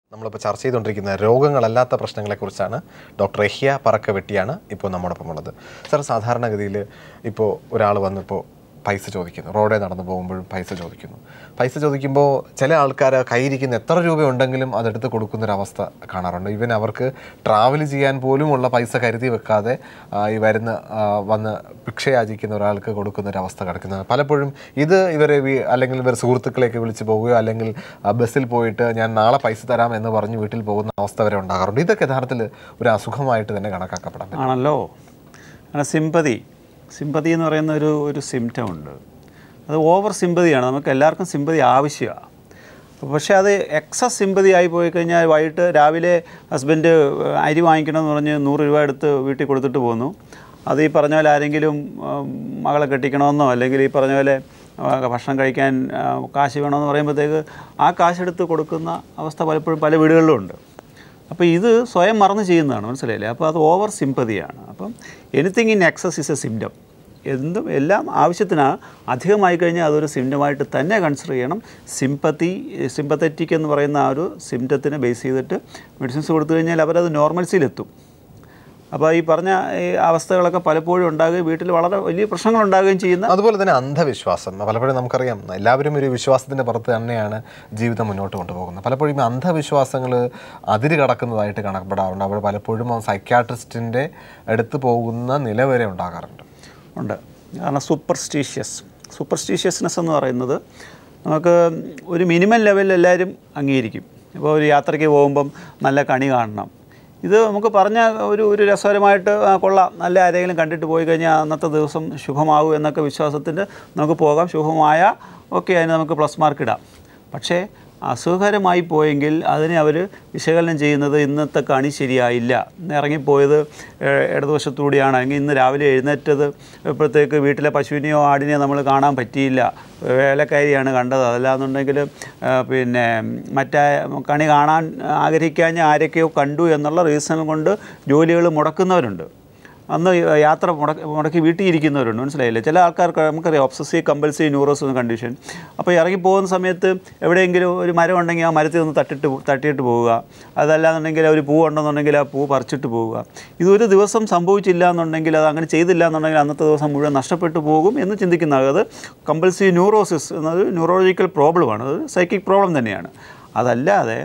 നമ്മളിപ്പോൾ ചർച്ച ചെയ്തുകൊണ്ടിരിക്കുന്ന രോഗങ്ങളല്ലാത്ത പ്രശ്നങ്ങളെക്കുറിച്ചാണ് ഡോക്ടർ എഹ്യ പറക്ക വെട്ടിയാണ് ഇപ്പോൾ നമ്മോടൊപ്പം ഉള്ളത് സാർ സാധാരണഗതിയിൽ ഇപ്പോൾ ഒരാൾ വന്നിപ്പോൾ പൈസ ചോദിക്കുന്നു റോഡിൽ നടന്നു പോകുമ്പോഴും പൈസ ചോദിക്കുന്നു പൈസ ചോദിക്കുമ്പോൾ ചില ആൾക്കാർ കയ്യിരിക്കുന്ന എത്ര രൂപയുണ്ടെങ്കിലും അതെടുത്ത് കൊടുക്കുന്നൊരവസ്ഥ കാണാറുണ്ട് ഈവൻ അവർക്ക് ട്രാവൽ ചെയ്യാൻ പോലുമുള്ള പൈസ കരുതി വെക്കാതെ ആ, ഈ വരുന്ന ആ, വന്ന് ഭിക്ഷയാചിക്കുന്ന ഒരാൾക്ക് കൊടുക്കുന്ന ഒരു അവസ്ഥ കിടക്കുന്നത് പലപ്പോഴും ഇത് ഇവരെ വീ- അല്ലെങ്കിൽ ഇവർ സുഹൃത്തുക്കളെയൊക്കെ വിളിച്ച് പോവുകയോ അല്ലെങ്കിൽ ആ, ബസ്സിൽ പോയിട്ട് ഞാൻ നാളെ പൈസ തരാം എന്ന് പറഞ്ഞ് വീട്ടിൽ പോകുന്ന അവസ്ഥ വരെ ഉണ്ടാകാറുണ്ട് ഇതൊക്കെ യഥാർത്ഥത്തിൽ ഒരു അസുഖമായിട്ട് തന്നെ കണക്കാക്കപ്പെടാൻ പറ്റും ആണല്ലോ അങ്ങനെ സിമ്പതി സിമ്പതി എന്ന് പറയുന്ന ഒരു ഒരു സിംറ്റം ഉണ്ട് അത് ഓവർ സിമ്പതിയാണ് നമുക്ക് എല്ലാവർക്കും സിമ്പതി ആവശ്യമാണ് പക്ഷേ അത് എക്സസ് സിമ്പതി ആയി പോയി കഴിഞ്ഞാൽ വൈകിട്ട് രാവിലെ ഹസ്ബൻഡ് അരി വാങ്ങിക്കണമെന്ന് പറഞ്ഞ് നൂറ് രൂപ എടുത്ത് വീട്ടിൽ കൊടുത്തിട്ട് പോന്നു അത് ഈ പറഞ്ഞ പോലെ ആരെങ്കിലും ഉം, മകളെ കെട്ടിക്കണമെന്നോ അല്ലെങ്കിൽ ഈ പറഞ്ഞ പോലെ ആ, ഭക്ഷണം കഴിക്കാൻ ആ, കാശ് വേണമെന്ന് പറയുമ്പോഴത്തേക്ക് ആ കാശെടുത്ത് കൊടുക്കുന്ന അവസ്ഥ പലപ്പോഴും പല വീടുകളിലും ഉണ്ട് അപ്പോൾ ഇത് സ്വയം മറന്ന് ചെയ്യുന്നതാണ് മനസ്സിലായില്ലേ അപ്പോൾ അത് ഓവർ സിമ്പതിയാണ് അപ്പം anything in excess is a symptom എന്തും എല്ലാം ആവശ്യത്തിനാണ് അധികമായി കഴിഞ്ഞാൽ അതൊരു സിംറ്റമായിട്ട് തന്നെ കൺസിഡർ ചെയ്യണം സിമ്പത്തി സിമ്പത്തറ്റിക് എന്ന് പറയുന്ന ആ ഒരു സിംറ്റത്തിനെ ബേസ് ചെയ്തിട്ട് മെഡിസിൻസ് കൊടുത്തു കഴിഞ്ഞാൽ അവരത് നോർമൽസിയിലെത്തും അപ്പോൾ ഈ പറഞ്ഞ ഈ അവസ്ഥകളൊക്കെ പലപ്പോഴും ഉണ്ടാകുകയും വീട്ടിൽ വളരെ വലിയ പ്രശ്നങ്ങൾ ഉണ്ടാകുകയും ചെയ്യുന്ന അതുപോലെ തന്നെ അന്ധവിശ്വാസം പലപ്പോഴും നമുക്കറിയാം എല്ലാവരും ഒരു വിശ്വാസത്തിൻ്റെ പുറത്ത് തന്നെയാണ് ജീവിതം മുന്നോട്ട് കൊണ്ടുപോകുന്നത് പലപ്പോഴും ഈ അന്ധവിശ്വാസങ്ങൾ അതിര് കടക്കുന്നതായിട്ട് കണക്കപ്പെടാറുണ്ട് അവർ പലപ്പോഴും സൈക്യാട്രിസ്റ്റിൻ്റെ അടുത്ത് പോകുന്ന നില വരെ ഉണ്ടാകാറുണ്ട് ഉണ്ട് കാരണം സൂപ്പർസ്റ്റീഷ്യസ് സൂപ്പർസ്റ്റീഷ്യസ്നെസ് എന്ന് പറയുന്നത് നമുക്ക് ഒരു മിനിമം ലെവലിൽ എല്ലാവരും അംഗീകരിക്കും ഇപ്പോൾ ഒരു യാത്രയ്ക്ക് പോകുമ്പം നല്ല കണി കാണണം ഇത് നമുക്ക് പറഞ്ഞ ഒരു ഒരു രസകരമായിട്ട് ആ, കൊള്ളാം നല്ല ആരെങ്കിലും കണ്ടിട്ട് പോയി കഴിഞ്ഞാൽ അന്നത്തെ ദിവസം ശുഭമാകും എന്നൊക്കെ വിശ്വാസത്തിൻ്റെ നമുക്ക് പോകാം ശുഭമായ ഓക്കെ അതിന് നമുക്ക് പ്ലസ് മാർക്ക് ഇടാം പക്ഷേ അസുഖകരമായി പോയെങ്കിൽ അതിനെ അവർ വിശകലനം ചെയ്യുന്നത് ഇന്നത്തെ കണി ശരിയായില്ല ഇന്ന് ഇറങ്ങിപ്പോയത് ഏഹ്, ഇടതുവശത്തുകൂടിയാണ് അല്ലെങ്കിൽ ഇന്ന് രാവിലെ എഴുന്നേറ്റത് ഇപ്പോഴത്തേക്ക് വീട്ടിലെ പശുവിനെയോ ആടിനെയോ നമ്മൾ കാണാൻ പറ്റിയില്ല വേലക്കാരിയാണ് കണ്ടത് അതല്ലാന്നുണ്ടെങ്കിൽ ഏഹ്, പിന്നെ മറ്റേ കണി കാണാൻ ആഗ്രഹിക്കാഞ്ഞ ആരൊക്കെയോ കണ്ടു എന്നുള്ള റീസൺ കൊണ്ട് ജോലികൾ മുടക്കുന്നവരുണ്ട് അന്ന് യാത്ര മുടക്കി മുടക്കി വീട്ടിൽ ഇരിക്കുന്നവരുണ്ട് മനസ്സിലായില്ലേ ചില ആൾക്കാർക്ക് നമുക്കറിയാം ഒബ്സസീവ് കമ്പൽസീവ് ന്യൂറോസ് എന്ന കണ്ടീഷൻ അപ്പോൾ ഇറങ്ങി പോകുന്ന സമയത്ത് എവിടെയെങ്കിലും ഒരു മരം ഉണ്ടെങ്കിൽ ആ മരത്തിൽ നിന്ന് തട്ടിട്ട് പോ- തട്ടിയിട്ട് പോവുക അതല്ലാന്നുണ്ടെങ്കിൽ ഒരു പൂ ഉണ്ടെന്നുണ്ടെങ്കിൽ ആ പൂ പറിച്ചിട്ട് പോവുക ഇതൊരു ദിവസം സംഭവിച്ചില്ല എന്നുണ്ടെങ്കിൽ അത് അങ്ങനെ ചെയ്തില്ല എന്നുണ്ടെങ്കിൽ അന്നത്തെ ദിവസം മുഴുവൻ നഷ്ടപ്പെട്ടു പോകും എന്ന് ചിന്തിക്കുന്ന അത് കമ്പൽസീവ് ന്യൂറോസിസ് എന്നത് ന്യൂറോളജിക്കൽ പ്രോബ്ലമാണ് അത് സൈക്കിക് പ്രോബ്ലം തന്നെയാണ് അതല്ലാതെ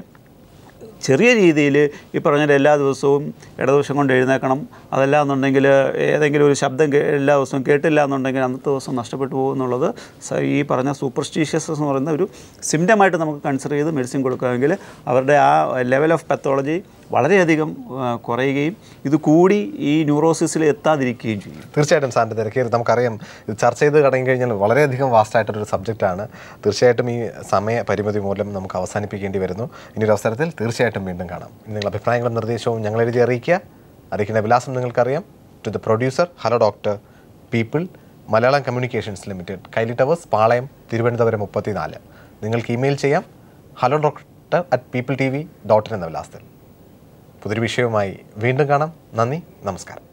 ചെറിയ രീതിയിൽ ഈ പറഞ്ഞ എല്ലാ ദിവസവും ഇടതുവശം കൊണ്ട് എഴുന്നേക്കണം അതല്ല എന്നുണ്ടെങ്കിൽ ഏതെങ്കിലും ഒരു ശബ്ദം കേ- എല്ലാ ദിവസവും കേട്ടില്ല എന്നുണ്ടെങ്കിൽ അന്നത്തെ ദിവസം നഷ്ടപ്പെട്ടു പോകും എന്നുള്ളത് സ- ഈ പറഞ്ഞ സൂപ്പർസ്റ്റീഷ്യസ് എന്ന് പറയുന്ന ഒരു സിംറ്റമായിട്ട് നമുക്ക് കൺസിഡർ ചെയ്ത് മെഡിസിൻ കൊടുക്കുകയെങ്കിൽ അവരുടെ ആ ലെവൽ ഓഫ് പത്തോളജി വളരെയധികം ആ, കുറയുകയും ഇത് കൂടി ഈ ന്യൂറോസിസിൽ എത്താതിരിക്കുകയും ചെയ്യും തീർച്ചയായിട്ടും സാറിൻ്റെ തിരക്കേറി നമുക്കറിയാം ഇത് ചർച്ച ചെയ്ത് കടങ്ങി കഴിഞ്ഞാൽ വളരെയധികം വാസ്റ്റായിട്ടൊരു സബ്ജക്റ്റാണ് തീർച്ചയായിട്ടും ഈ സമയ പരിമിതി മൂലം നമുക്ക് അവസാനിപ്പിക്കേണ്ടി വരുന്നു ഇനി ഒരു അവസരത്തിൽ തീർച്ചയായിട്ടും വീണ്ടും കാണാം ഇനി നിങ്ങളുടെ അഭിപ്രായങ്ങളും നിർദ്ദേശവും ഞങ്ങൾ എഴുതി അറിയിക്കുക അറിയിക്കുന്ന വിലാസം നിങ്ങൾക്കറിയാം to the producer hello doctor people Malayalam communications limited Kairali towers Palayam Thiruvananthapuram മുപ്പത്തിനാല് നിങ്ങൾക്ക് ഇമെയിൽ ചെയ്യാം hello doctor at people T V dot എന്ന വിലാസത്തിൽ പുതിയൊരു വിഷയവുമായി വീണ്ടും കാണാം നന്ദി നമസ്കാരം